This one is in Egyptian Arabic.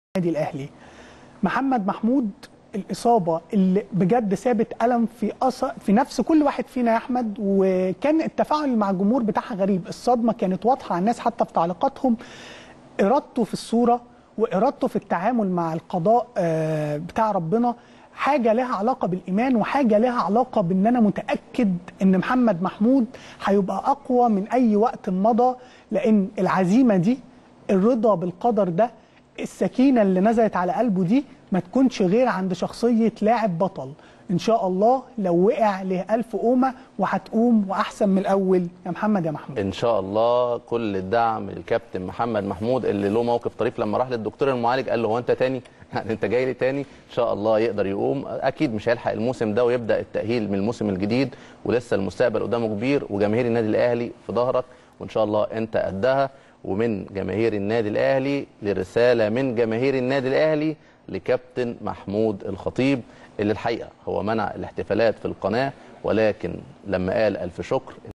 النادي الاهلي محمد محمود الاصابه اللي بجد سابت الم في أص... في نفس كل واحد فينا يا احمد وكان التفاعل مع الجمهور بتاعها غريب الصدمه كانت واضحه على الناس حتى في تعليقاتهم ارادته في الصوره وارادته في التعامل مع القضاء آه، بتاع ربنا حاجه لها علاقه بالايمان وحاجه لها علاقه بان انا متاكد ان محمد محمود هيبقى اقوى من اي وقت مضى لان العزيمه دي الرضا بالقدر ده السكينه اللي نزلت على قلبه دي ما تكونش غير عند شخصيه لاعب بطل ان شاء الله لو وقع له ألف قومه وهتقوم واحسن من الاول يا محمد يا محمود ان شاء الله كل الدعم للكابتن محمد محمود اللي له موقف طريف لما راح للدكتور المعالج قال له هو انت تاني يعني انت جاي لي تاني ان شاء الله يقدر يقوم اكيد مش هيلحق الموسم ده ويبدا التاهيل من الموسم الجديد ولسه المستقبل قدامه كبير وجماهير النادي الاهلي في ظهرك وان شاء الله انت قدها ومن جماهير النادي الاهلي لرساله من جماهير النادي الاهلي لكابتن محمود الخطيب اللي الحقيقه هو منع الاحتفالات في القناه ولكن لما قال الف شكر